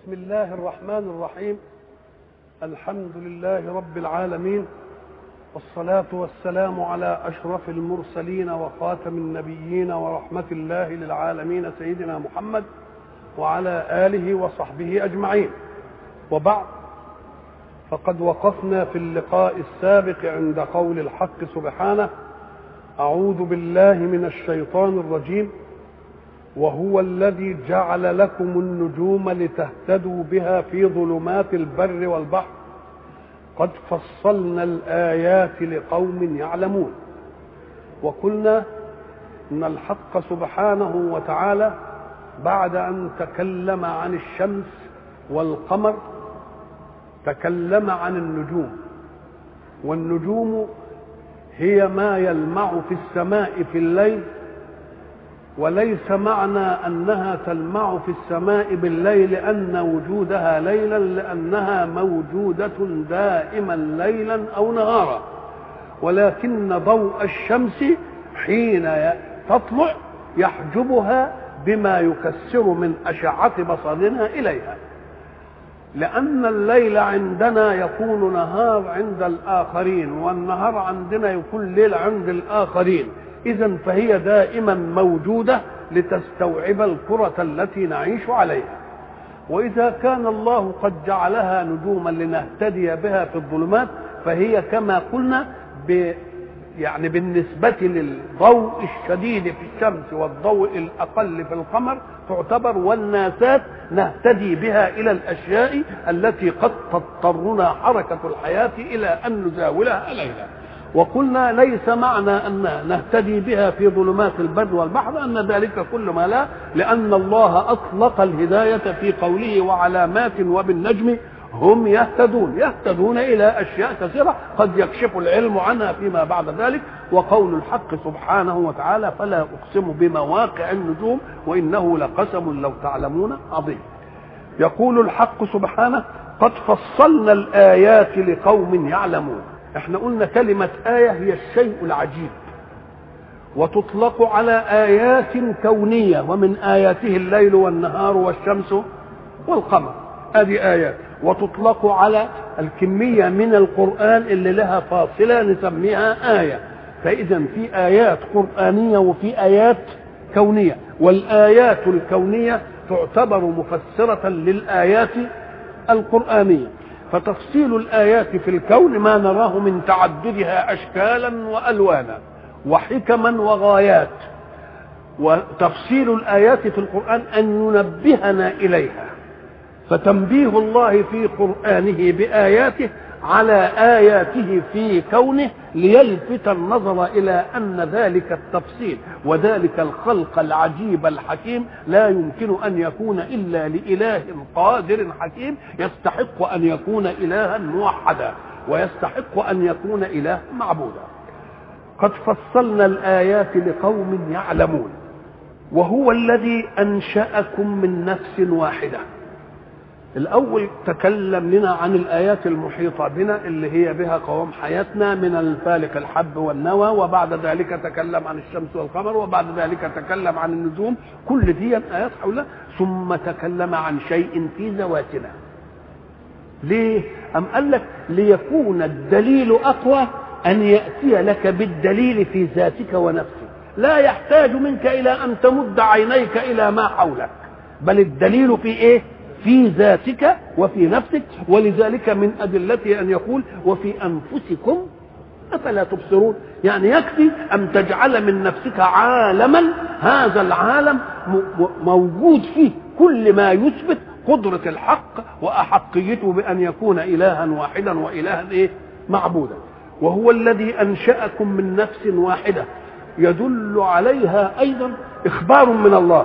بسم الله الرحمن الرحيم الحمد لله رب العالمين والصلاة والسلام على أشرف المرسلين وخاتم النبيين ورحمة الله للعالمين سيدنا محمد وعلى آله وصحبه أجمعين وبعد فقد وقفنا في اللقاء السابق عند قول الحق سبحانه أعوذ بالله من الشيطان الرجيم وهو الذي جعل لكم النجوم لتهتدوا بها في ظلمات البر والبحر قد فصلنا الآيات لقوم يعلمون وقلنا إن الحق سبحانه وتعالى بعد أن تكلم عن الشمس والقمر تكلم عن النجوم والنجوم هي ما يلمع في السماء في الليل وليس معنى انها تلمع في السماء بالليل ان وجودها ليلا لانها موجوده دائما ليلا او نهارا ولكن ضوء الشمس حين تطلع يحجبها بما يكسر من اشعه بصرنا اليها لأن الليل عندنا يكون نهار عند الآخرين والنهار عندنا يكون ليل عند الآخرين إذا فهي دائما موجودة لتستوعب الكرة التي نعيش عليها وإذا كان الله قد جعلها نجوما لنهتدي بها في الظلمات فهي كما قلنا ب يعني بالنسبة للضوء الشديد في الشمس والضوء الأقل في القمر تعتبر والناسات نهتدي بها إلى الأشياء التي قد تضطرنا حركة الحياة إلى أن نزاولها ليلا وقلنا ليس معنى أن نهتدي بها في ظلمات البر والبحر أن ذلك كل ما لا لأن الله أطلق الهداية في قوله وعلامات وبالنجم هم يهتدون يهتدون إلى أشياء كثيرة قد يكشف العلم عنها فيما بعد ذلك وقول الحق سبحانه وتعالى فلا أقسم بمواقع النجوم وإنه لقسم لو تعلمون عظيم يقول الحق سبحانه قد فصلنا الآيات لقوم يعلمون احنا قلنا كلمة آية هي الشيء العجيب وتطلق على آيات كونية ومن آياته الليل والنهار والشمس والقمر هذه آيات وتطلق على الكمية من القرآن اللي لها فاصلة نسميها آية فإذا في آيات قرآنية وفي آيات كونية والآيات الكونية تعتبر مفسرة للآيات القرآنية فتفصيل الآيات في الكون ما نراه من تعددها أشكالا وألوانا وحكما وغايات وتفصيل الآيات في القرآن أن ينبهنا إليها فتنبيه الله في قرآنه بآياته على آياته في كونه ليلفت النظر إلى أن ذلك التفصيل وذلك الخلق العجيب الحكيم لا يمكن أن يكون إلا لإله قادر حكيم يستحق أن يكون إلها موحدا ويستحق أن يكون إله معبودا قد فصلنا الآيات لقوم يعلمون وهو الذي أنشأكم من نفس واحدة الأول تكلم لنا عن الآيات المحيطة بنا اللي هي بها قوام حياتنا من الفالق الحب والنوى وبعد ذلك تكلم عن الشمس والقمر وبعد ذلك تكلم عن النجوم كل دي آيات حولها ثم تكلم عن شيء في ذواتنا ليه؟ أم قال لك ليكون الدليل أقوى أن يأتي لك بالدليل في ذاتك ونفسك لا يحتاج منك إلى أن تمد عينيك إلى ما حولك بل الدليل في إيه؟ في ذاتك وفي نفسك ولذلك من أدلته أن يقول وفي أنفسكم أفلا تبصرون يعني يكفي أن تجعل من نفسك عالما هذا العالم موجود فيه كل ما يثبت قدرة الحق وأحقيته بأن يكون إلها واحدا وإلها إيه معبودا وهو الذي أنشأكم من نفس واحدة يدل عليها أيضا إخبار من الله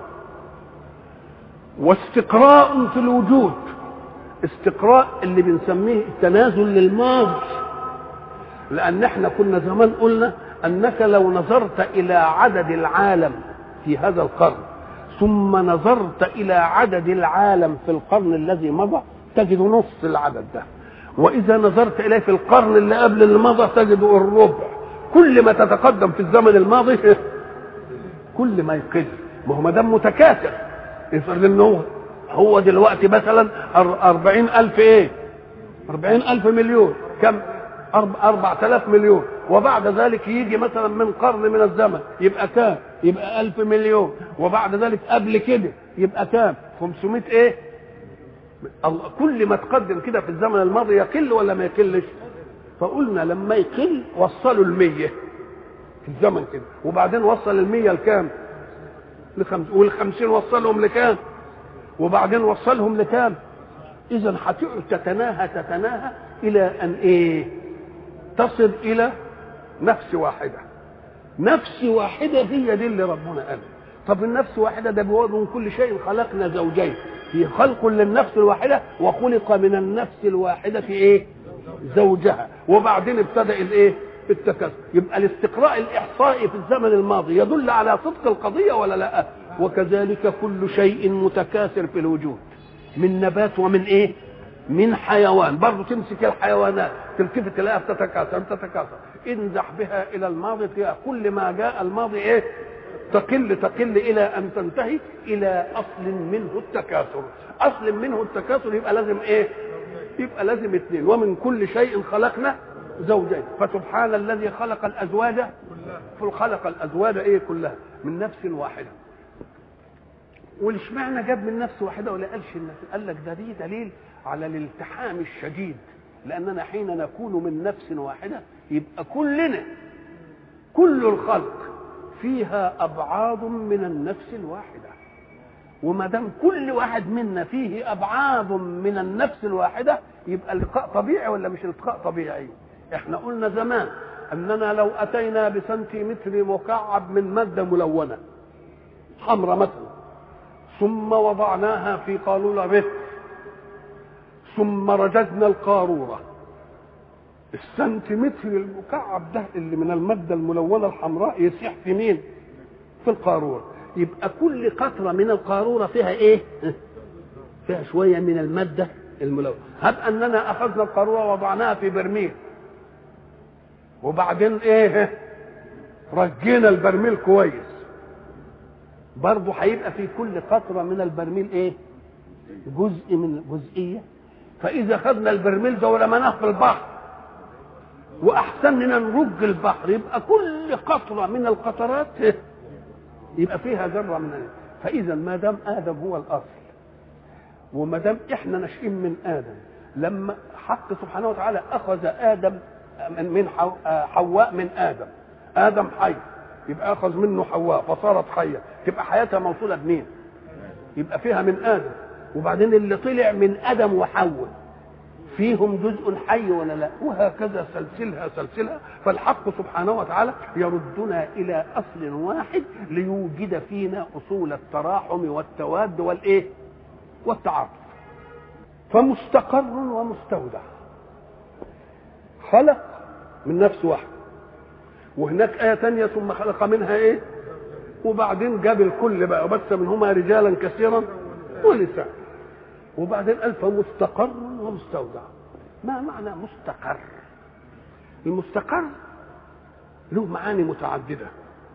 واستقراء في الوجود استقراء اللي بنسميه التنازل للماضي لان احنا كنا زمان قلنا انك لو نظرت الى عدد العالم في هذا القرن ثم نظرت الى عدد العالم في القرن الذي مضى تجد نص العدد ده واذا نظرت اليه في القرن اللي قبل اللي مضى تجد الربع كل ما تتقدم في الزمن الماضي كل ما يقل ما هو ما دام متكاثر افرض انه هو دلوقتي مثلا أربعين ألف إيه أربعين ألف مليون كم أربعة آلاف مليون وبعد ذلك يجي مثلا من قرن من الزمن يبقى كام يبقى ألف مليون وبعد ذلك قبل كده يبقى كام 500 ايه الله كل ما تقدم كده في الزمن الماضي يقل ولا ما يقلش فقلنا لما يقل وصلوا المية في الزمن كده وبعدين وصل المية لكام لخمس والخمسين وصلهم لكام وبعدين وصلهم لكام اذا هتقعد تتناهى تتناهى الى ان ايه تصل الى نفس واحده نفس واحده هي دي اللي ربنا قال طب النفس واحده ده بيقول من كل شيء خلقنا زوجين في خلق للنفس الواحده وخلق من النفس الواحده في ايه زوجها وبعدين ابتدا الايه التكاثر يبقى الاستقراء الاحصائي في الزمن الماضي يدل على صدق القضيه ولا لا وكذلك كل شيء متكاثر في الوجود من نبات ومن ايه من حيوان برضه تمسك الحيوانات تلتفت تلاقيها بتتكاثر بتتكاثر انزح بها الى الماضي تلاقي كل ما جاء الماضي ايه تقل تقل الى ان تنتهي الى اصل منه التكاثر اصل منه التكاثر يبقى لازم ايه يبقى لازم اثنين ومن كل شيء خلقنا زوجين فسبحان الذي خلق الازواج خلق الازواج ايه كلها من نفس واحده والاشمعنى جاب من نفس واحده ولا قالش النفس قال لك ده دي دليل على الالتحام الشديد لاننا حين نكون من نفس واحده يبقى كلنا كل الخلق فيها ابعاد من النفس الواحده وما دام كل واحد منا فيه ابعاد من النفس الواحده يبقى اللقاء طبيعي ولا مش لقاء طبيعي احنا قلنا زمان اننا لو اتينا بسنتيمتر مكعب من ماده ملونه حمراء مثلا ثم وضعناها في قالولة رفق ثم رجزنا القارورة السنتيمتر المكعب ده اللي من المادة الملونة الحمراء يسيح في مين؟ في القارورة يبقى كل قطرة من القارورة فيها ايه؟ فيها شوية من المادة الملونة هب أننا أخذنا القارورة ووضعناها في برميل وبعدين ايه؟ رجينا البرميل كويس برضه هيبقى في كل قطره من البرميل ايه جزء من جزئيه فاذا خدنا البرميل ده ورميناه في البحر واحسننا نرج البحر يبقى كل قطره من القطرات يبقى فيها ذره من الإيه؟ فاذا ما دام ادم هو الاصل وما دام احنا ناشئين من ادم لما حق سبحانه وتعالى اخذ ادم من حواء من ادم ادم حي يبقى اخذ منه حواء فصارت حيه تبقى حياتها موصوله بمين يبقى فيها من ادم وبعدين اللي طلع من ادم وحواء فيهم جزء حي ولا لا وهكذا سلسلها سلسلها فالحق سبحانه وتعالى يردنا الى اصل واحد ليوجد فينا اصول التراحم والتواد والايه والتعاطف فمستقر ومستودع خلق من نفس واحد وهناك آية تانية ثم خلق منها إيه؟ وبعدين جاب الكل بقى وبث منهما رجالا كثيرا ونساء وبعدين قال فمستقر ومستودع ما معنى مستقر؟ المستقر له معاني متعددة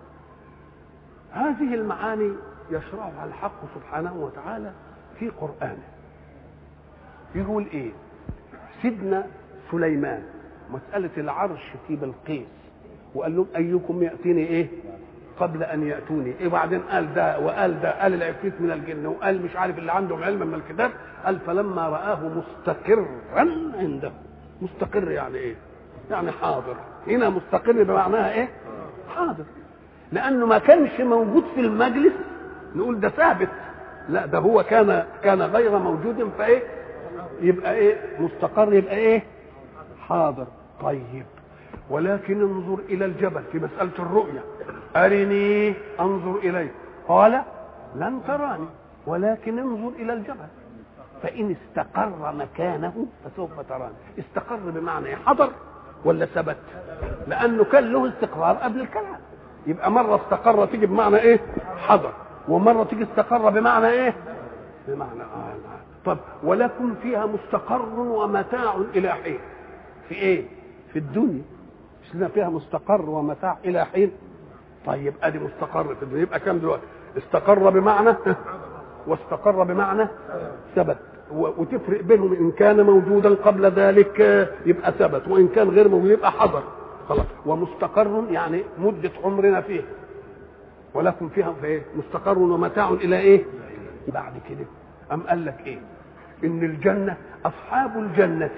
هذه المعاني يشرعها الحق سبحانه وتعالى في قرآنه يقول إيه؟ سيدنا سليمان مسألة العرش في بلقيس وقال لهم ايكم ياتيني ايه قبل ان ياتوني ايه بعدين قال ده وقال ده قال العفريت من الجن وقال مش عارف اللي عندهم علم من الكتاب قال فلما رآه مستقرا عنده مستقر يعني ايه يعني حاضر هنا مستقر بمعناها ايه حاضر لانه ما كانش موجود في المجلس نقول ده ثابت لا ده هو كان كان غير موجود فايه يبقى ايه مستقر يبقى ايه حاضر طيب ولكن انظر الى الجبل في مساله الرؤيا ارني انظر اليه قال لن تراني ولكن انظر الى الجبل فان استقر مكانه فسوف تراني استقر بمعنى حضر ولا ثبت لانه كان له استقرار قبل الكلام يبقى مره استقر تيجي بمعنى ايه حضر ومره تيجي استقر بمعنى ايه بمعنى آه طب ولكن فيها مستقر ومتاع الى حين في ايه في الدنيا مش لنا فيها مستقر ومتاع الى حين طيب ادي مستقر في الدنيا يبقى كام دلوقتي استقر بمعنى واستقر بمعنى ثبت وتفرق بينهم ان كان موجودا قبل ذلك يبقى ثبت وان كان غير موجود يبقى حضر خلاص ومستقر يعني مده عمرنا فيه ولكم فيها في ايه مستقر ومتاع الى ايه بعد كده ام قال لك ايه ان الجنه اصحاب الجنه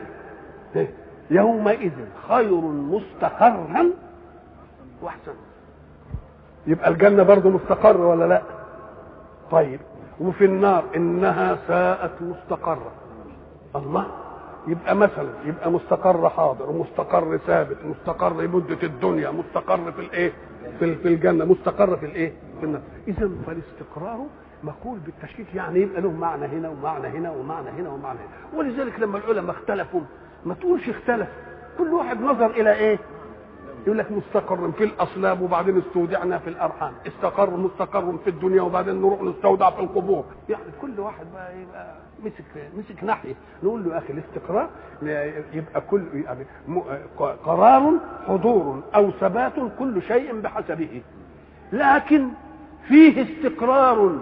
يومئذ خير مستقرا واحسن يبقى الجنه برضه مستقر ولا لا طيب وفي النار انها ساءت مستقرة الله يبقى مثلا يبقى مستقر حاضر ومستقر ثابت مستقر مدة الدنيا مستقر في الايه في في الجنة مستقر في الايه في النار اذا فالاستقرار مقول بالتشكيك يعني يبقى له معنى هنا ومعنى هنا ومعنى هنا ومعنى هنا ولذلك لما العلماء اختلفوا ما تقولش اختلف كل واحد نظر الى ايه يقول لك مستقر في الاصلاب وبعدين استودعنا في الارحام استقر مستقر في الدنيا وبعدين نروح نستودع في القبور يعني كل واحد بقى يبقى مسك مسك ناحيه نقول له يا اخي الاستقرار يبقى كل يعني قرار حضور او ثبات كل شيء بحسبه لكن فيه استقرار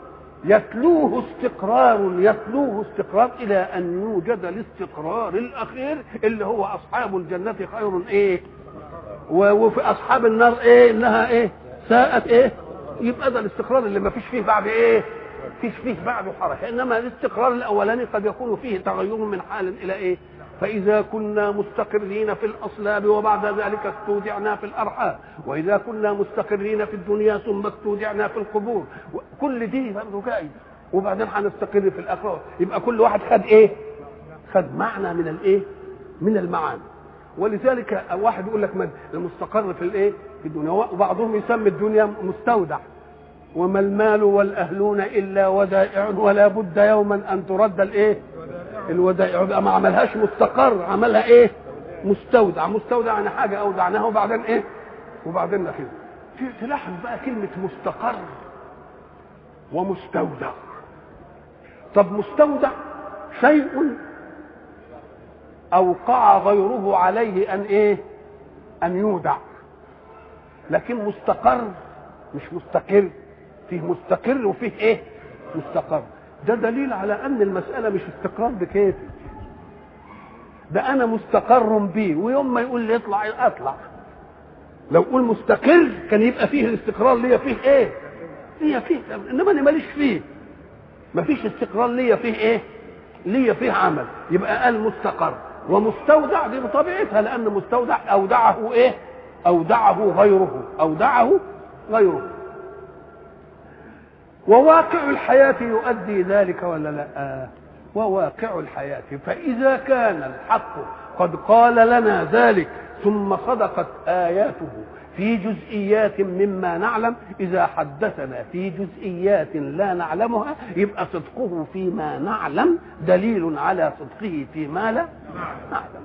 يتلوه استقرار يتلوه استقرار الى ان يوجد الاستقرار الاخير اللي هو اصحاب الجنه خير ايه وفي اصحاب النار ايه انها ايه ساءت ايه يبقى ده الاستقرار اللي ما فيش فيه بعد ايه فيش فيه بعده حركه انما الاستقرار الاولاني قد يكون فيه تغير من حال الى ايه فإذا كنا مستقرين في الأصلاب وبعد ذلك استودعنا في الأرحام وإذا كنا مستقرين في الدنيا ثم استودعنا في القبور كل دي برضه جاي وبعدين هنستقر في الآخرة يبقى كل واحد خد إيه؟ خد معنى من الإيه؟ من المعاني ولذلك واحد يقول لك المستقر في الايه في الدنيا وبعضهم يسمي الدنيا مستودع وما المال والاهلون الا ودائع ولا بد يوما ان ترد الايه الودائع ما عملهاش مستقر عملها ايه مستودع مستودع يعني حاجه اودعناها وبعدين ايه وبعدين نخيل تلاحظ بقى كلمه مستقر ومستودع طب مستودع شيء اوقع غيره عليه ان ايه ان يودع لكن مستقر مش مستقر فيه مستقر وفيه ايه مستقر ده دليل على ان المساله مش استقرار بكيفي ده انا مستقر بيه ويوم ما يقول لي اطلع اطلع لو قول مستقر كان يبقى فيه الاستقرار ليا فيه ايه ليا فيه انما انا ماليش فيه مفيش استقرار ليا فيه ايه ليا فيه عمل يبقى قال مستقر ومستودع دي بطبيعتها لان مستودع اودعه ايه اودعه غيره اودعه غيره وواقع الحياة يؤدي ذلك ولا لا وواقع الحياة فإذا كان الحق قد قال لنا ذلك ثم صدقت آياته في جزئيات مما نعلم إذا حدثنا في جزئيات لا نعلمها يبقى صدقه فيما نعلم دليل على صدقه فيما لا نعلم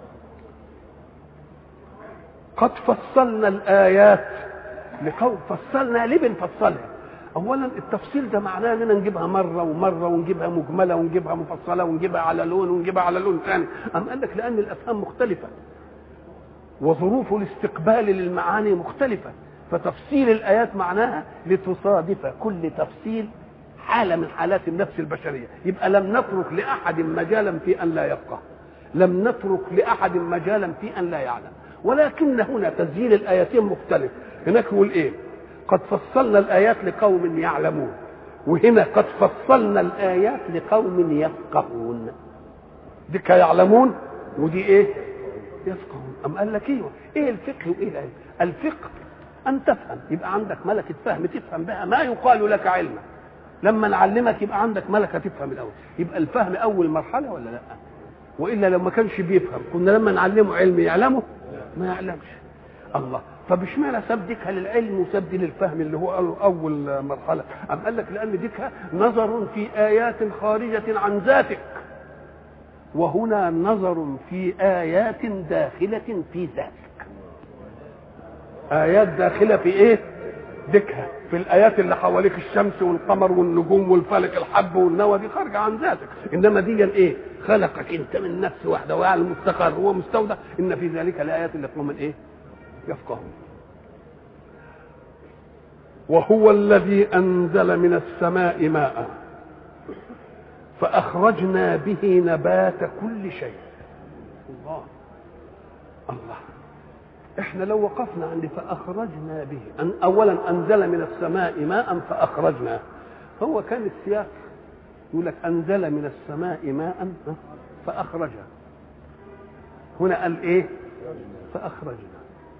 قد فصلنا الآيات لقوم فصلنا ليه بنفصلها اولا التفصيل ده معناه اننا نجيبها مره ومره ونجيبها مجمله ونجيبها مفصله ونجيبها على لون ونجيبها على لون ثاني ام قال لك لان الافهام مختلفه وظروف الاستقبال للمعاني مختلفة فتفصيل الآيات معناها لتصادف كل تفصيل حالة من حالات النفس البشرية يبقى لم نترك لأحد مجالا في أن لا يفقه لم نترك لأحد مجالا في أن لا يعلم ولكن هنا تسجيل الآيتين مختلف هناك يقول إيه قد فصلنا الآيات لقوم يعلمون وهنا قد فصلنا الآيات لقوم يفقهون دي يعلمون ودي إيه يفقهون أم قال لك ايوه ايه الفقه وايه العلم الفقه ان تفهم يبقى عندك ملكه فهم تفهم بها ما يقال لك علما لما نعلمك يبقى عندك ملكه تفهم الاول يبقى الفهم اول مرحله ولا لا والا لو ما كانش بيفهم كنا لما نعلمه علم يعلمه ما يعلمش الله طب اشمعنى ساب ديكها للعلم وساب دي للفهم اللي هو اول مرحله ام قال لك لان ديكها نظر في ايات خارجه عن ذاتك وهنا نظر في آيات داخلة في ذاتك آيات داخلة في إيه؟ دكها في الآيات اللي حواليك الشمس والقمر والنجوم والفلك الحب والنوى دي خارجة عن ذاتك إنما دي إيه؟ خلقك أنت من نفس واحدة ويعلم مستقر هو مستودع إن في ذلك الآيات اللي قوم إيه؟ يفقهون وهو الذي أنزل من السماء ماء فأخرجنا به نبات كل شيء الله الله احنا لو وقفنا عند فأخرجنا به أن أولا أنزل من السماء ماء فأخرجنا هو كان السياق يقول لك أنزل من السماء ماء فأخرج هنا قال إيه فأخرجنا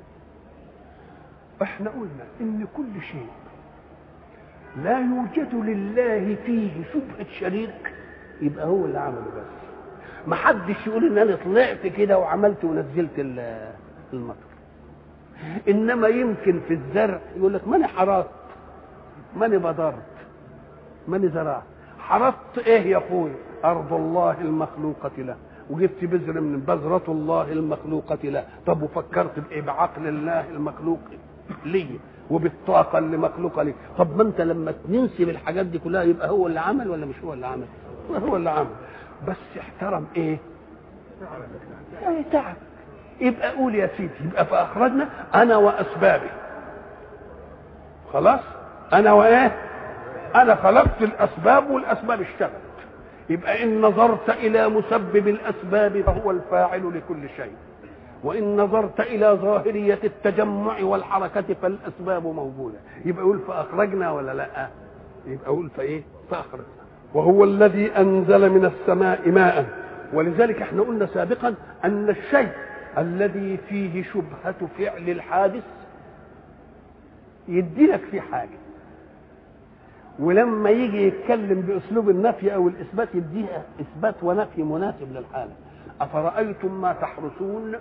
احنا قلنا إن كل شيء لا يوجد لله فيه شبهة شريك يبقى هو اللي عمله بس ما حدش يقول ان انا طلعت كده وعملت ونزلت المطر انما يمكن في الزرع يقول لك ماني حرثت ماني بذرت ماني زرعت حرثت ايه يا اخوي ارض الله المخلوقه له وجبت بذر من بذرة الله المخلوقة له طب وفكرت بايه بعقل الله المخلوق لي وبالطاقة اللي مخلوقة لي طب ما انت لما تنسب الحاجات دي كلها يبقى هو اللي عمل ولا مش هو اللي عمل هو اللي عمل بس احترم ايه ايه تعب يبقى قول يا سيدي يبقى فاخرجنا انا واسبابي خلاص انا وايه انا خلقت الاسباب والاسباب اشتغلت يبقى ان نظرت الى مسبب الاسباب فهو الفاعل لكل شيء وان نظرت الى ظاهريه التجمع والحركه فالاسباب موجوده يبقى يقول فاخرجنا ولا لا يبقى يقول فايه فاخرجنا وهو الذي انزل من السماء ماء ولذلك احنا قلنا سابقا ان الشيء الذي فيه شبهه فعل الحادث يدي لك فيه حاجه ولما يجي يتكلم باسلوب النفي او الاثبات يديها اثبات ونفي مناسب للحاله افرايتم ما تحرسون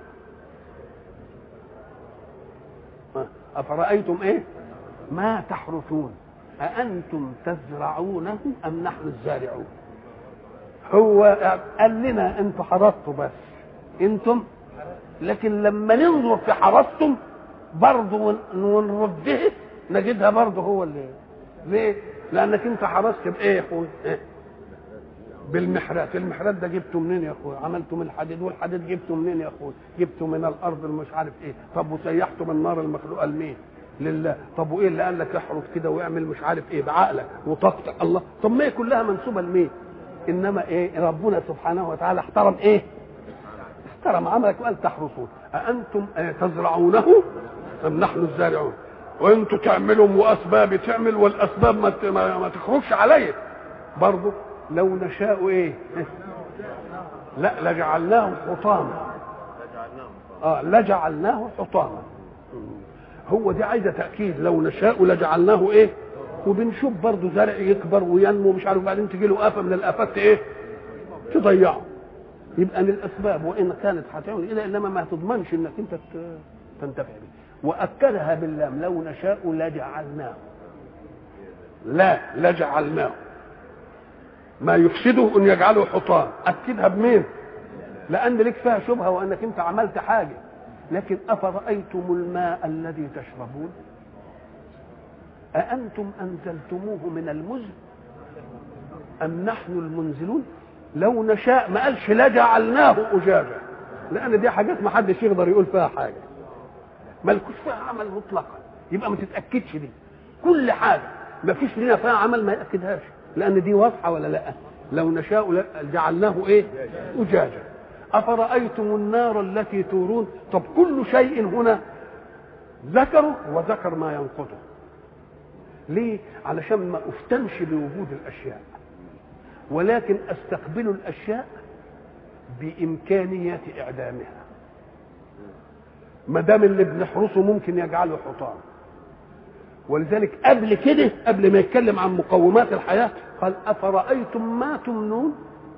افرايتم ايه ما تحرثون أأنتم تزرعونه أم نحن الزارعون هو قال لنا أنتم حرثتوا بس أنتم لكن لما ننظر في حرثتم برضه ونرده نجدها برضه هو اللي ليه؟ لأنك أنت حرثت بإيه يا أخوي؟ إيه؟ بالمحرات المحرات ده جبته منين يا اخويا عملته من الحديد والحديد جبته منين يا اخويا جبته من الارض مش عارف ايه طب وسيحته من نار المخلوقه لمين لله طب وايه اللي قال لك احرف كده واعمل مش عارف ايه بعقلك وطاقتك الله طب ما هي كلها منسوبه لمين انما ايه ربنا سبحانه وتعالى احترم ايه احترم عملك وقال تحرسون أأنتم تزرعونه أم نحن الزارعون وانتوا تعملوا واسباب تعمل والاسباب ما ما, ما تخرجش عليا برضه لو نشاء ايه لا لجعلناه حطاما اه لجعلناه حطاما هو دي عايزه تاكيد لو نشاء لجعلناه ايه وبنشوف برضه زرع يكبر وينمو مش عارف بعدين تجي له افه من الافات ايه تضيعه يبقى من الاسباب وان كانت هتعمل كده انما ما تضمنش انك انت تنتفع به واكدها باللام لو نشاء لجعلناه لا لجعلناه ما يفسده ان يجعله حطام اكدها بمين لان لك فيها شبهه وانك انت عملت حاجه لكن افرايتم الماء الذي تشربون اانتم انزلتموه من المزن ام نحن المنزلون لو نشاء ما قالش لجعلناه اجاجا لان دي حاجات ما حدش يقدر يقول فيها حاجه مالكوش فيها عمل مطلقا يبقى ما تتاكدش دي كل حاجه ما فيش لنا فيها عمل ما ياكدهاش لان دي واضحه ولا لا لو نشاء جعلناه ايه اجاجا افرايتم النار التي تورون طب كل شيء هنا ذكره وذكر ما ينقضه ليه علشان ما افتنش بوجود الاشياء ولكن استقبل الاشياء بامكانيه اعدامها ما دام اللي بنحرسه ممكن يجعله حطام ولذلك قبل كده قبل ما يتكلم عن مقومات الحياه قال افرايتم ما تمنون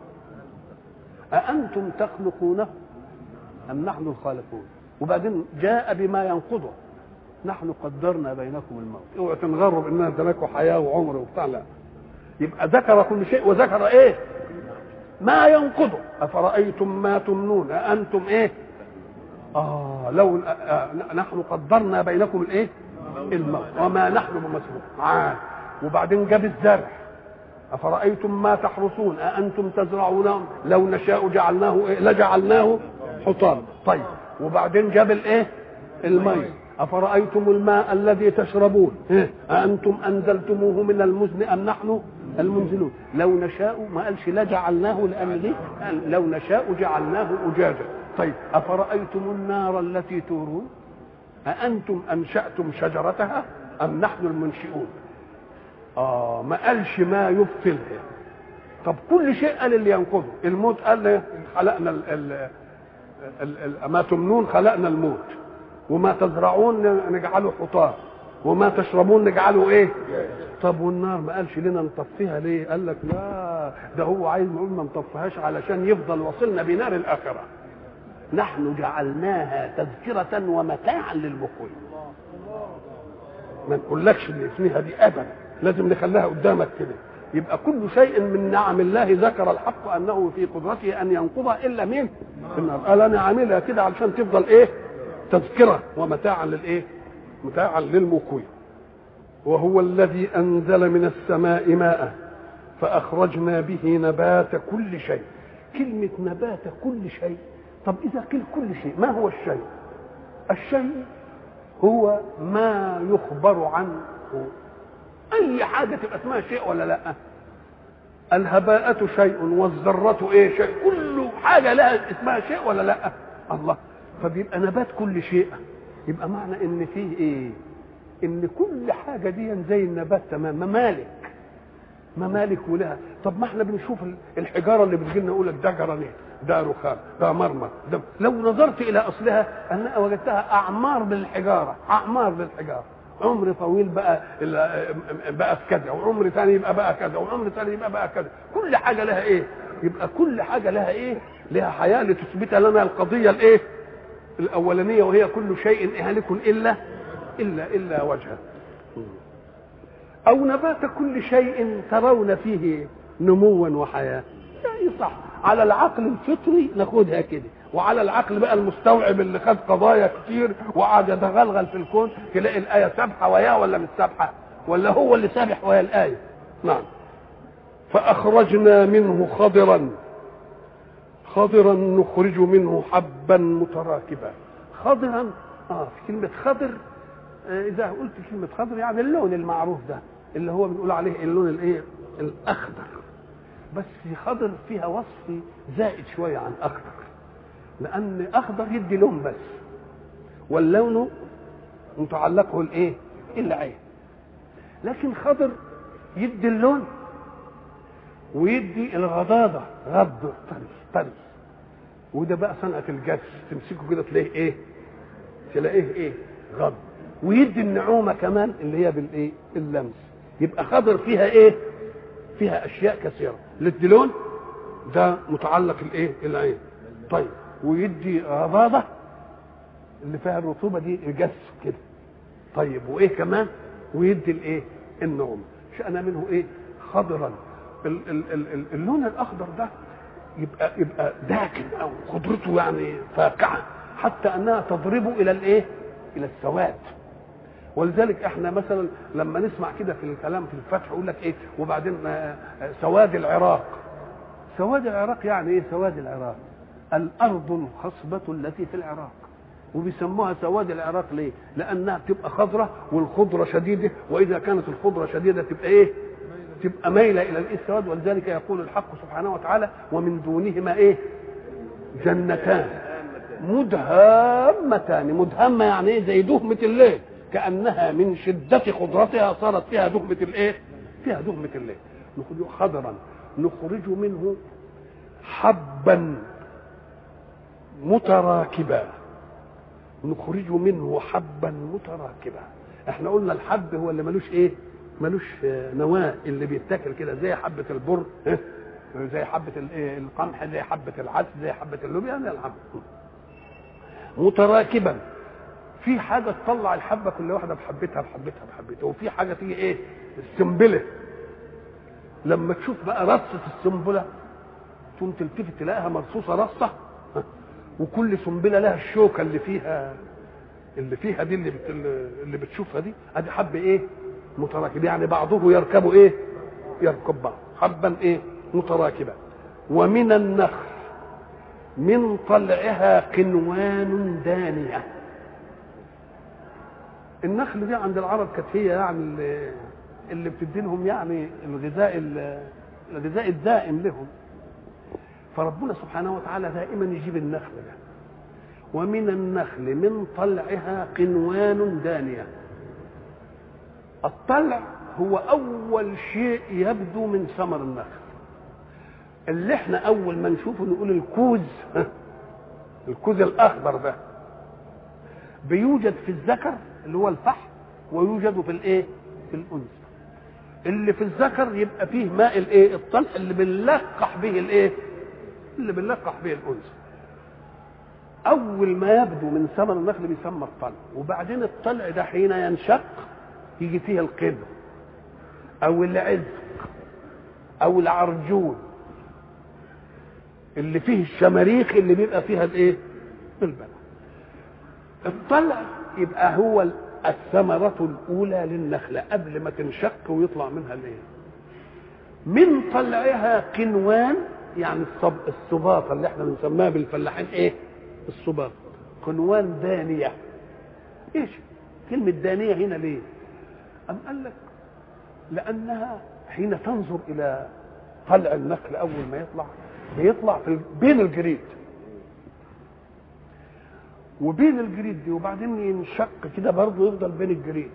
أأنتم تخلقونه أم نحن الخالقون وبعدين جاء بما ينقضه نحن قدرنا بينكم الموت اوعوا تنغروا باننا اديناكم حياه وعمر وبتاع لا يبقى ذكر كل شيء وذكر ايه ما ينقضه افرايتم ما تمنون أأنتم ايه اه لو آه نحن قدرنا بينكم الايه الموت وما نحن بمسلوق عاد وبعدين جاب الزرع أفرأيتم ما تحرثون أأنتم تزرعونه لو نشاء جعلناه إيه؟ لجعلناه حطام طيب وبعدين جاب الإيه المي أفرأيتم الماء الذي تشربون إيه؟ أأنتم أنزلتموه من المزن أم نحن المنزلون لو نشاء ما قالش لا جعلناه لان دي قال لو نشاء جعلناه اجاجا طيب افرايتم النار التي تورون أأنتم أنشأتم شجرتها أم نحن المنشئون آه ما قالش ما يبطلها طب كل شيء قال اللي ينقضه الموت قال خلقنا ال ال ال ال ما تمنون خلقنا الموت وما تزرعون نجعله حطام وما تشربون نجعله ايه طب والنار ما قالش لنا نطفيها ليه قال لك لا ده هو عايز نقول ما نطفيهاش علشان يفضل وصلنا بنار الاخره نحن جعلناها تذكرة ومتاعا للمقوين ما نقولكش ان اسمها دي ابدا لازم نخليها قدامك كده يبقى كل شيء من نعم الله ذكر الحق انه في قدرته ان ينقضها الا مين؟ النار قال انا عاملها كده علشان تفضل ايه؟ تذكره ومتاعا للايه؟ متاعا للمقوين وهو الذي انزل من السماء ماء فاخرجنا به نبات كل شيء كلمه نبات كل شيء طب اذا قيل كل شيء ما هو الشيء الشيء هو ما يخبر عنه اي حاجه تبقى اسمها شيء ولا لا الهباءة شيء والذرة ايه شيء كل حاجة لها اسمها شيء ولا لا الله فبيبقى نبات كل شيء يبقى معنى ان فيه ايه ان كل حاجة دي زي النبات تمام ممالك ممالك ولها طب ما احنا بنشوف الحجارة اللي بتجي لنا يقول لك ده جرانيت ده رخام ده مرمر ده لو نظرت الى اصلها انا وجدتها اعمار للحجاره اعمار للحجاره عمر طويل بقى بقى في كذا وعمر ثاني يبقى بقى كذا وعمر ثاني يبقى بقى كذا كل حاجه لها ايه يبقى كل حاجه لها ايه لها حياه لتثبت لنا القضيه الايه الاولانيه وهي كل شيء هالك الا الا الا وجهه او نبات كل شيء ترون فيه نموا وحياه يعني صح على العقل الفطري ناخدها كده وعلى العقل بقى المستوعب اللي خد قضايا كتير وقعد يتغلغل في الكون تلاقي الايه سابحه وياه ولا مش سابحه ولا هو اللي سابح ويا الايه نعم فاخرجنا منه خضرا خضرا نخرج منه حبا متراكبا خضرا اه في كلمه خضر آه اذا قلت كلمه خضر يعني اللون المعروف ده اللي هو بنقول عليه اللون الايه الاخضر بس خضر فيها وصف زائد شويه عن اخضر لان اخضر يدي لون بس واللون متعلقه الايه العين لكن خضر يدي اللون ويدي الغضاضه غض طري طري وده بقى صنعه الجس تمسكه كده تلاقيه ايه تلاقيه ايه غض ويدي النعومه كمان اللي هي بالايه اللمس يبقى خضر فيها ايه فيها اشياء كثيره للدلون ده متعلق الايه العين طيب ويدي غضاضه اللي فيها الرطوبه دي الجس كده طيب وايه كمان ويدي الايه النعومه شأن منه ايه خضرا ال ال ال اللون الاخضر ده يبقى يبقى داكن او خضرته يعني فاقعه حتى انها تضربه الى الايه الى السواد ولذلك احنا مثلا لما نسمع كده في الكلام في الفتح يقول لك ايه وبعدين سواد العراق سواد العراق يعني ايه سواد العراق الارض الخصبه التي في العراق وبيسموها سواد العراق ليه لانها بتبقى خضره والخضره شديده واذا كانت الخضره شديده تبقى ايه تبقى مايله الى الاسود ولذلك يقول الحق سبحانه وتعالى ومن دونهما ايه جنتان مدهامتان مدهمه يعني ايه زي دهمه الليل كانها من شده خضرتها صارت فيها دهمه الايه فيها دهمه الليل نخرج خضرا نخرج منه حبا متراكبا نخرج منه حبا متراكبا احنا قلنا الحب هو اللي ملوش ايه ملوش نواه اللي بيتاكل كده زي حبه البر زي حبه القمح زي حبه العدس زي حبه اللوبيا يعني الحب متراكبا في حاجه تطلع الحبه كل واحده بحبتها بحبتها بحبتها وفي حاجه تيجي ايه السنبله لما تشوف بقى رصه السنبله تقوم تلتفت تلاقيها مرصوصه رصه وكل سنبله لها الشوكه اللي فيها اللي فيها دي اللي بت... اللي بتشوفها دي ادي حب ايه متراكب يعني بعضه يركب ايه يركب بعض حبا ايه متراكبا ومن النخل من طلعها قنوان دانيه النخل دي عند العرب كانت هي يعني اللي بتدي لهم يعني الغذاء الغذاء الدائم لهم فربنا سبحانه وتعالى دائما يجيب النخل ده ومن النخل من طلعها قنوان دانيه الطلع هو اول شيء يبدو من ثمر النخل اللي احنا اول ما نشوفه نقول الكوز الكوز الاخضر ده بيوجد في الذكر اللي هو الفحم ويوجد في الايه في الانثى اللي في الذكر يبقى فيه ماء الايه الطلع اللي بنلقح به الايه اللي بنلقح به الانثى اول ما يبدو من ثمر النخل بيسمى الطلع وبعدين الطلع ده حين ينشق يجي فيه القدر او العزق او العرجون اللي فيه الشماريخ اللي بيبقى فيها الايه البلع الطلع يبقى هو الثمرة الأولى للنخلة قبل ما تنشق ويطلع منها الايه من طلعها قنوان يعني الصب... الصباطة اللي احنا بنسميها بالفلاحين ايه الصباط قنوان دانية ايش كلمة دانية هنا ليه أم قال لك لأنها حين تنظر إلى طلع النخل أول ما يطلع بيطلع في بين الجريد وبين الجريد دي وبعدين ينشق كده برضه يفضل بين الجريد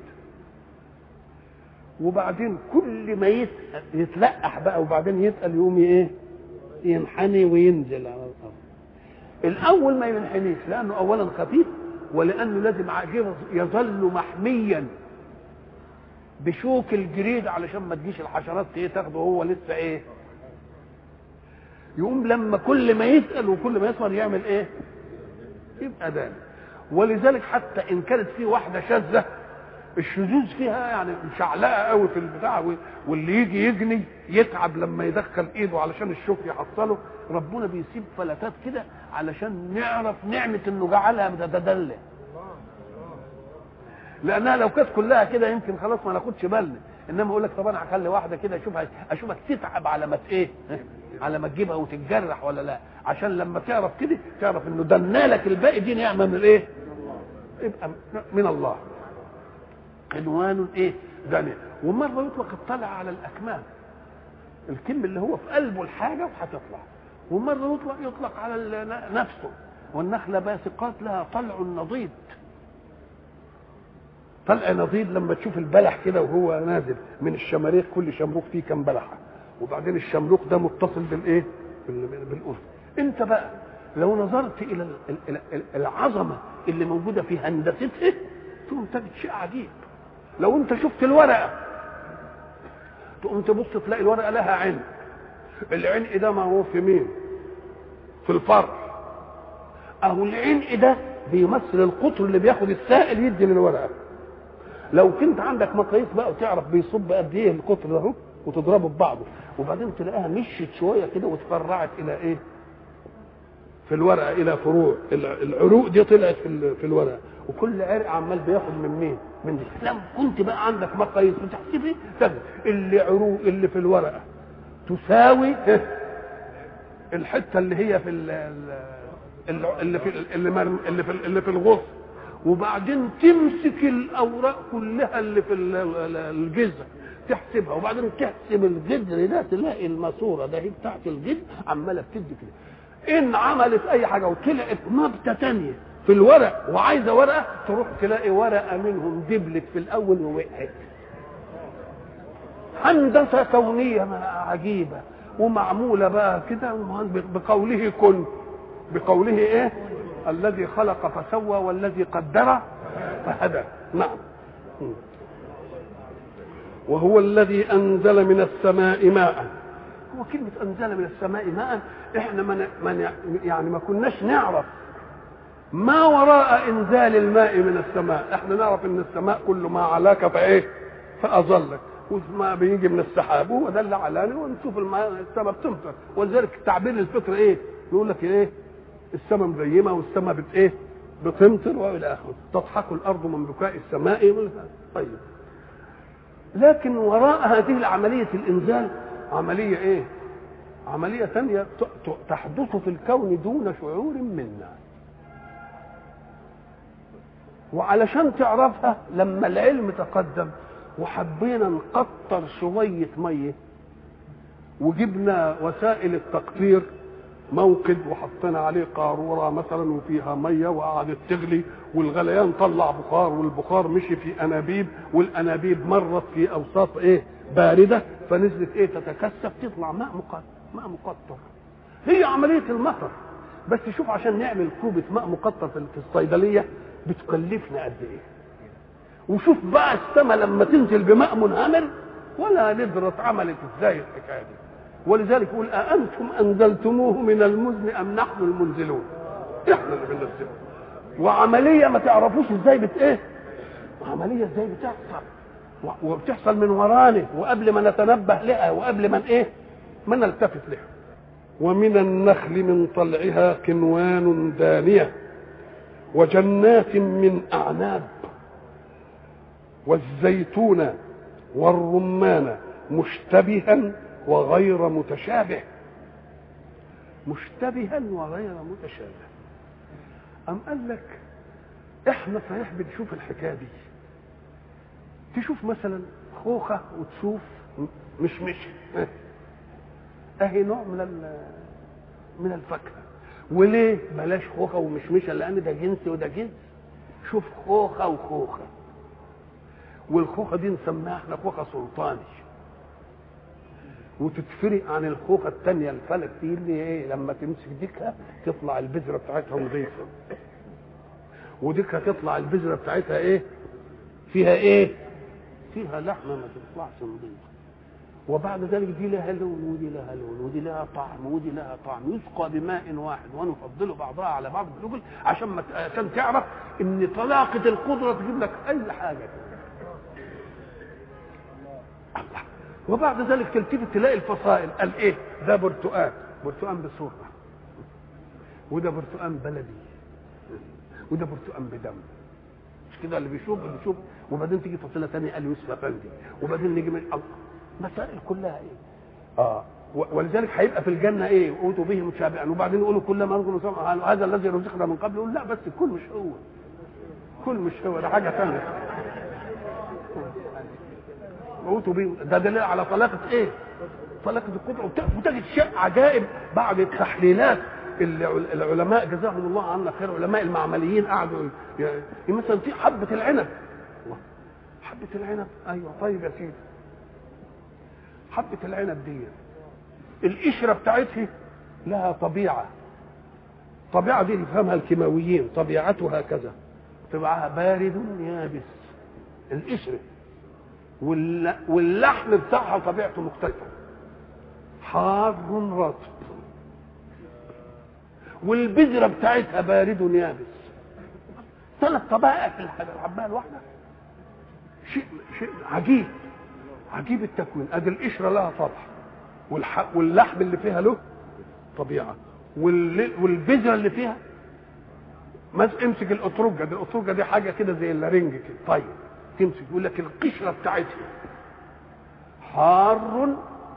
وبعدين كل ما يتقل يتلقح بقى وبعدين يتقل يقوم ايه ينحني وينزل على الارض الاول ما ينحنيش لانه اولا خفيف ولانه لازم يظل محميا بشوك الجريد علشان ما تجيش الحشرات ايه تاخده هو لسه ايه يقوم لما كل ما يتقل وكل ما يصغر يعمل ايه يبقى داني ولذلك حتى ان كانت في واحده شاذه الشذوذ فيها يعني مشعلقه قوي في البتاع واللي يجي يجني يتعب لما يدخل ايده علشان الشوك يحصله ربنا بيسيب فلتات كده علشان نعرف نعمه انه جعلها متدلع لانها لو كانت كلها كده يمكن خلاص ما ناخدش بالنا انما اقول لك طب انا هخلي واحده كده اشوفها اشوفك تتعب على ما ايه على ما تجيبها وتتجرح ولا لا عشان لما تعرف كده تعرف انه دنالك الباقي دي نعمه من الايه يبقى من الله عنوان ايه دنيا ومره يطلق الطلع على الاكمام الكم اللي هو في قلبه الحاجه وهتطلع ومره يطلق يطلق على نفسه والنخله باسقات لها طلع نضيد طلع نضيد لما تشوف البلح كده وهو نازل من الشماريخ كل شمروخ فيه كم بلحه وبعدين الشمروخ ده متصل بالايه بالاذن انت بقى لو نظرت الى العظمه اللي موجوده في هندستها تقوم تجد شيء عجيب لو انت شفت الورقه تقوم تبص تلاقي الورقه لها عين العنق ده معروف في مين في الفرع اهو العنق ده بيمثل القطر اللي بياخد السائل يدي للورقه لو كنت عندك مقاييس بقى وتعرف بيصب قد ايه القطر ده اهو وتضربه ببعضه وبعدين تلاقيها مشيت شويه كده وتفرعت الى ايه في الورقه الى فروع العروق دي طلعت في في الورقه وكل عرق عمال بياخد من مين من دي لو كنت بقى عندك مقاييس بتحسب ايه تجد اللي عروق اللي في الورقه تساوي الحته اللي هي في اللي في اللي اللي في اللي في الغصن وبعدين تمسك الاوراق كلها اللي في الجذع تحسبها وبعدين تحسب الجدر ده تلاقي الماسوره ده هي بتاعت الجدر عماله بتدي كده ان عملت اي حاجه وطلعت نبته تانية في الورق وعايزه ورقه تروح تلاقي ورقه منهم دبلت في الاول ووقعت هندسه كونيه عجيبه ومعموله بقى كده بقوله كن بقوله ايه الذي خلق فسوى والذي قدر فهدى نعم وهو الذي انزل من السماء ماء هو كلمة أنزل من السماء ماء إحنا من من يعني ما كناش نعرف ما وراء إنزال الماء من السماء إحنا نعرف إن السماء كل ما علاك فإيه فأظلك والماء بيجي من السحاب هو ده اللي علاني ونشوف الماء السماء بتمطر ولذلك تعبير الفطر إيه؟ يقول لك إيه؟ السماء مزيمة والسماء بت إيه؟ بتمطر والى اخره تضحك الارض من بكاء السماء طيب لكن وراء هذه العمليه الانزال عمليه ايه عمليه ثانيه تحدث في الكون دون شعور منا وعلشان تعرفها لما العلم تقدم وحبينا نقطر شويه ميه وجبنا وسائل التقطير موقد وحطينا عليه قاروره مثلا وفيها ميه وقعدت تغلي والغليان طلع بخار والبخار مشي في انابيب والانابيب مرت في اوساط ايه بارده فنزلت ايه تتكثف تطلع ماء مقطر ماء مقطر هي عمليه المطر بس شوف عشان نعمل كوبه ماء مقطر في الصيدليه بتكلفنا قد ايه وشوف بقى السماء لما تنزل بماء منهمر ولا ندرة عملت ازاي الحكايه دي ولذلك يقول أأنتم أنزلتموه من المزن أم نحن المنزلون؟ إحنا اللي بننزله وعملية ما تعرفوش إزاي بت إيه؟ عملية إزاي بتحصل وبتحصل من ورانا وقبل ما نتنبه لها وقبل ما إيه؟ ما نلتفت لها ومن النخل من طلعها قنوان دانية وجنات من أعناب والزيتون والرمان مشتبها وغير متشابه مشتبها وغير متشابه أم قال لك احنا صحيح بنشوف الحكايه دي تشوف مثلا خوخه وتشوف مش مش اهي نوع من من الفاكهه وليه بلاش خوخه ومشمشه لان ده جنس وده جنس شوف خوخه وخوخه والخوخه دي نسميها احنا خوخه سلطاني وتتفرق عن الخوخه الثانيه الفلك دي اللي ايه لما تمسك ديكها تطلع البذره بتاعتها نظيفه وديكها تطلع البذره بتاعتها ايه فيها ايه فيها لحمه ما تطلعش نظيفه وبعد ذلك دي لها لون ودي لها لون ودي لها طعم ودي لها طعم يسقى بماء واحد ونفضل بعضها على بعض بالاكل عشان ما عشان تعرف ان طلاقه القدره تجيب لك اي حاجه الله وبعد ذلك تلتفت تلاقي الفصائل قال ايه ده برتقان برتقان بصوره وده برتقان بلدي وده برتقان بدم مش كده اللي بيشوف اللي بيشوف وبعدين تيجي فصيله ثانيه قال يوسف افندي وبعدين نيجي من مسائل كلها ايه اه ولذلك هيبقى في الجنه ايه اوتوا به متشابها وبعدين يقولوا كل ما رزقنا هذا الذي رزقنا من قبل يقول لا بس الكل مش هو كل مش هو ده حاجه ثانيه اوتوا به ده دليل على طلاقه ايه طلاقه القدره وتجد شيء عجائب بعد التحليلات العلماء جزاهم الله عنا خير علماء المعمليين قعدوا يعني مثلا في حبه العنب حبه العنب ايوه طيب يا سيدي حبه العنب دي القشره بتاعتها لها طبيعه طبيعه دي يفهمها الكيماويين طبيعتها كذا طبعها بارد يابس القشره واللحم بتاعها طبيعته مختلفه حار رطب والبذره بتاعتها بارد يابس ثلاث طبائع في الحبايه الواحده شيء شيء عجيب عجيب التكوين ادي القشره لها طبع واللحم اللي فيها له طبيعه والبذره اللي فيها امسك الاترجه دي الاترجه دي حاجه كده زي اللارنج كده طيب تمسك يقول لك القشره بتاعتها حار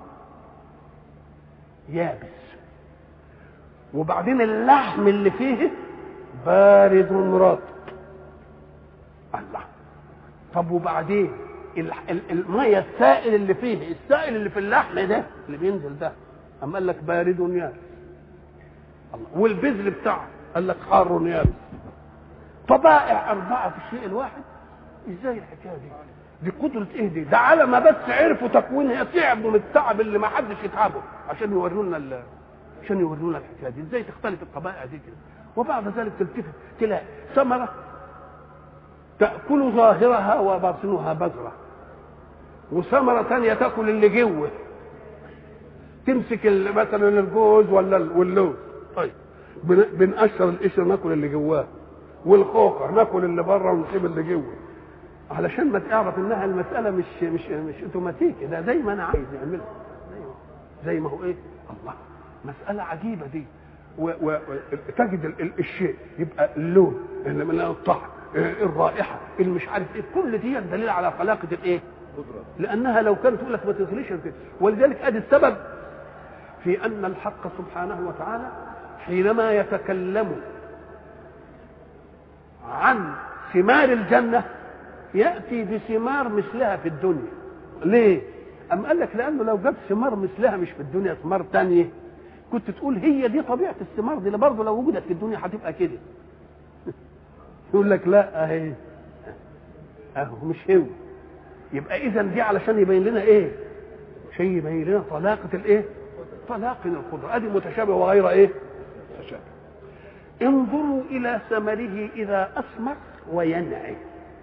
يابس وبعدين اللحم اللي فيه بارد رطب الله طب وبعدين الميه السائل اللي فيه السائل اللي في اللحم ده اللي بينزل ده اما قال لك بارد يابس الله والبذل بتاعه قال لك حار يابس طبائع اربعه في الشيء الواحد ازاي الحكايه دي دي قدرة ايه دي؟ ده على ما بس عرفوا تكوينها تعبوا من التعب اللي ما حدش يتعبه عشان يورونا ال... عشان يورونا الحكايه دي، ازاي تختلف الطبائع دي كده؟ وبعد ذلك تلتفت تلاقي ثمرة تأكل ظاهرها وباطنها بذرة وثمرة ثانية تأكل اللي جوه تمسك مثلا الجوز ولا واللوز طيب بنقشر القشر ناكل اللي جواه والخوخة ناكل اللي بره ونسيب اللي جوه علشان ما تعرف انها المساله مش مش مش اوتوماتيكي ده زي ما انا عايز يعملها زي ما هو ايه الله مساله عجيبه دي وتجد الشيء يبقى اللون من الطعم الرائحه اللي مش عارف ايه كل دي دليل على خلاقه الايه لانها لو كانت تقول لك ما تغليش ولذلك ادي السبب في ان الحق سبحانه وتعالى حينما يتكلم عن ثمار الجنه ياتي بثمار مثلها في الدنيا ليه أم قال لك لأنه لو جاب ثمار مثلها مش في الدنيا ثمار تانية كنت تقول هي دي طبيعة الثمار دي برضه لو وجدت في الدنيا هتبقى كده يقول لك لا أهي أهو مش هو يبقى إذا دي علشان يبين لنا إيه؟ شيء يبين لنا طلاقة الإيه؟ طلاقة القدرة أدي متشابه وغير إيه؟ متشابه انظروا إلى ثمره إذا أثمر وينعي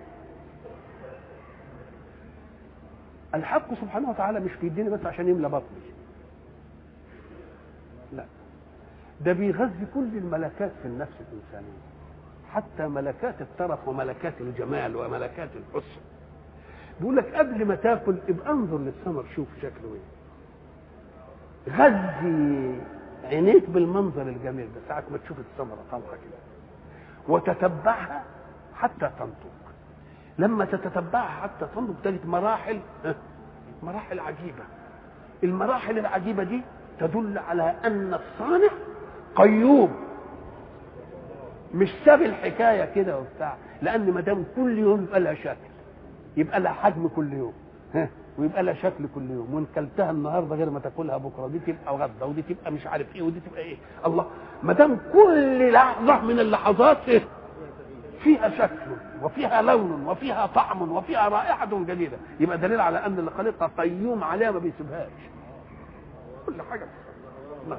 الحق سبحانه وتعالى مش بيديني بس عشان يملى بطني لا ده بيغذي كل الملكات في النفس الإنسانية حتى ملكات الترف وملكات الجمال وملكات الحسن بيقول لك قبل ما تاكل ابقى انظر للثمر شوف شكله ايه غذي عينيك بالمنظر الجميل ده ساعة ما تشوف الثمرة طالعة كده وتتبعها حتى تنطق لما تتتبعها حتى تنضج تجد مراحل مراحل عجيبة المراحل العجيبة دي تدل على أن الصانع قيوم مش ساب الحكاية كده وبتاع لأن ما دام كل يوم يبقى لها شكل يبقى لها حجم كل يوم ها ويبقى لها شكل كل يوم وان كلتها النهارده غير ما تاكلها بكره دي تبقى غدا ودي تبقى مش عارف ايه ودي تبقى ايه الله ما دام كل لحظه من اللحظات إيه؟ فيها شكل وفيها لون وفيها طعم وفيها رائحة جديدة يبقى دليل على أن اللي خلقها قيوم عليها ما بيسيبهاش كل حاجة نعم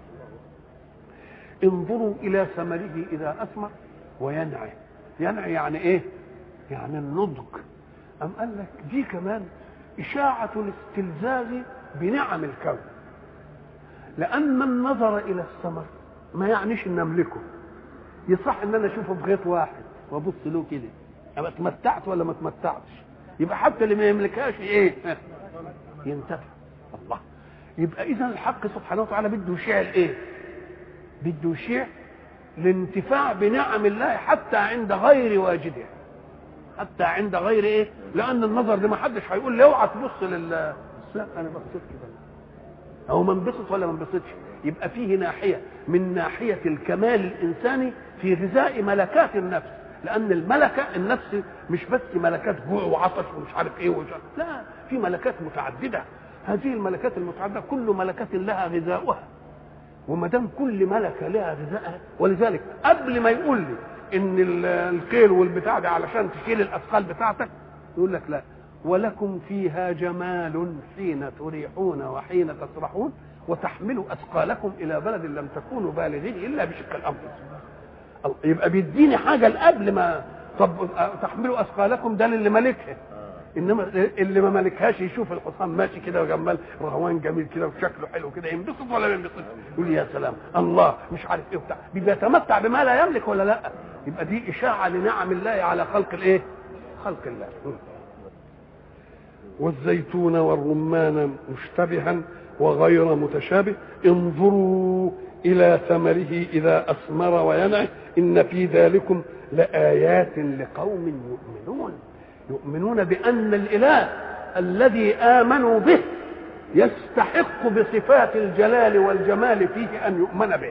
انظروا إلى ثمره إذا أثمر وينعي ينعي يعني إيه؟ يعني النضج أم قال لك دي كمان إشاعة الاستلزاز بنعم الكون لأن من نظر إلى الثمر ما يعنيش أن أملكه يصح ان انا اشوفه في غيط واحد وابص له كده ابقى اتمتعت ولا ما اتمتعتش يبقى حتى اللي ما يملكهاش ايه ينتفع الله يبقى اذا الحق سبحانه وتعالى بده يشيع الايه بده يشيع الانتفاع بنعم الله حتى عند غير واجدها حتى عند غير ايه لان النظر ده ما حدش هيقول لي اوعى تبص لل لا انا بصيت كده او ما انبسط ولا ما انبسطش يبقى فيه ناحيه من ناحيه الكمال الانساني في غذاء ملكات النفس لان الملكه النفس مش بس ملكات جوع وعطش ومش عارف ايه ومش عارف. لا في ملكات متعدده هذه الملكات المتعدده كل ملكه لها غذاؤها وما دام كل ملكه لها غذائها ولذلك قبل ما يقول لي ان الكيل والبتاع ده علشان تشيل الاثقال بتاعتك يقول لك لا ولكم فيها جمال حين تريحون وحين تسرحون وتحملوا اثقالكم الى بلد لم تكونوا بالغيه الا بشق الامر يبقى بيديني حاجه قبل ما طب تحملوا اثقالكم ده للي مالكها انما اللي ما مالكهاش يشوف الحصان ماشي كده وجمال رهوان جميل كده وشكله حلو كده ينبسط ولا ما ينبسطش يقول يا سلام الله مش عارف ايه وبتاع بيتمتع بما لا يملك ولا لا يبقى دي اشاعه لنعم الله على خلق الايه خلق الله والزيتون والرمان مشتبها وغير متشابه انظروا إلى ثمره إذا أثمر وينعي إن في ذلكم لآيات لقوم يؤمنون يؤمنون بأن الإله الذي آمنوا به يستحق بصفات الجلال والجمال فيه أن يؤمن به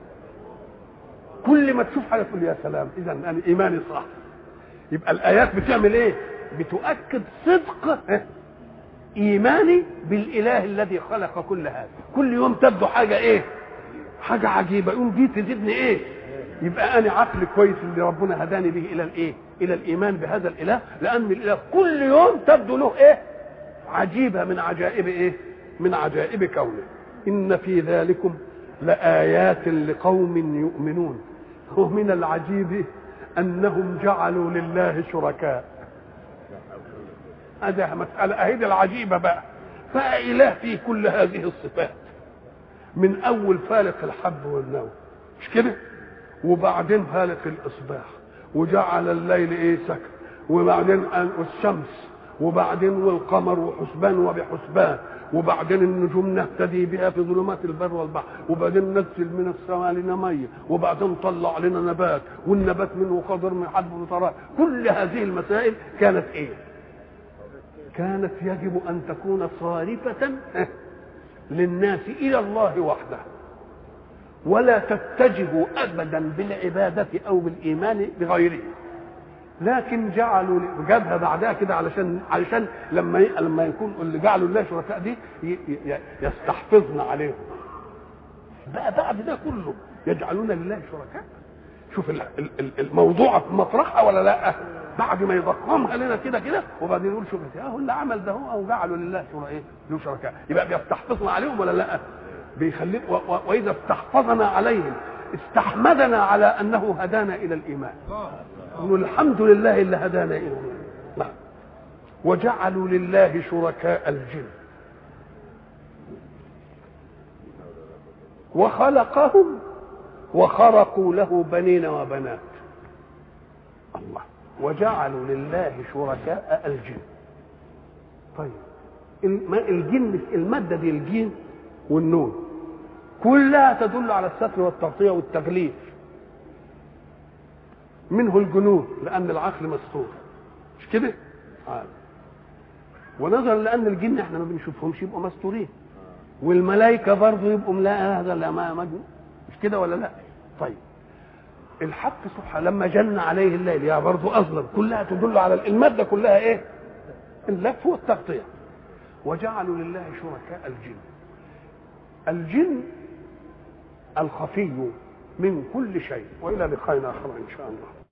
كل ما تشوف حاجة تقول يا سلام إذا أنا إيماني صح يبقى الآيات بتعمل إيه؟ بتؤكد صدق ايماني بالاله الذي خلق كل هذا كل يوم تبدو حاجه ايه حاجه عجيبه يقوم دي تزيدني ايه يبقى انا عقل كويس اللي ربنا هداني به الى الايه الى الايمان بهذا الاله لان الاله كل يوم تبدو له ايه عجيبه من عجائب ايه من عجائب كونه ان في ذلكم لايات لقوم يؤمنون ومن العجيب انهم جعلوا لله شركاء هذه مسألة أهيد العجيبة بقى فإله فيه كل هذه الصفات من أول فالق الحب والنوى مش كده وبعدين فالق الإصباح وجعل الليل إيه سكن وبعدين الشمس وبعدين والقمر وحسبان وبحسبان وبعدين النجوم نهتدي بها في ظلمات البر والبحر وبعدين ننزل من السماء لنا ميه وبعدين طلع لنا نبات والنبات منه خضر من حب وطراء كل هذه المسائل كانت ايه كانت يجب ان تكون صارفه للناس الى الله وحده ولا تتجه ابدا بالعباده او بالايمان بغيره لكن جعلوا جابها بعدها كده علشان علشان لما ي- لما يكون اللي جعلوا الله شركاء دي ي- ي- يستحفظن عليهم بقى بعد ده كله يجعلون لله شركاء شوف ال- ال- ال- الموضوع في مطرحها ولا لا بعد ما يضخمها لنا كده كده وبعدين يقول شوف اهو اللي عمل ده هو او جعلوا لله شركاء ايه له شركاء يبقى بيستحفظنا عليهم ولا لا بيخلي و- و- واذا استحفظنا عليهم استحمدنا على انه هدانا الى الايمان نقول الحمد لله اللي هدانا الى الايمان نعم. وجعلوا لله شركاء الجن وخلقهم وخرقوا له بنين وبنات الله وجعلوا لله شركاء الجن طيب الم- الجن المادة دي الجين والنون كلها تدل على الستر والتغطية والتغليف منه الجنون لأن العقل مستور مش كده؟ آه. ونظرا لأن الجن احنا ما بنشوفهمش يبقوا مستورين والملائكة برضه يبقوا لا هذا لا ما مجنون مش كده ولا لا؟ طيب الحق سبحانه لما جن عليه الليل يا برضه أظلم كلها تدل على المادة كلها إيه؟ اللف والتغطية وجعلوا لله شركاء الجن الجن الخفي من كل شيء والى لقاء اخر ان شاء الله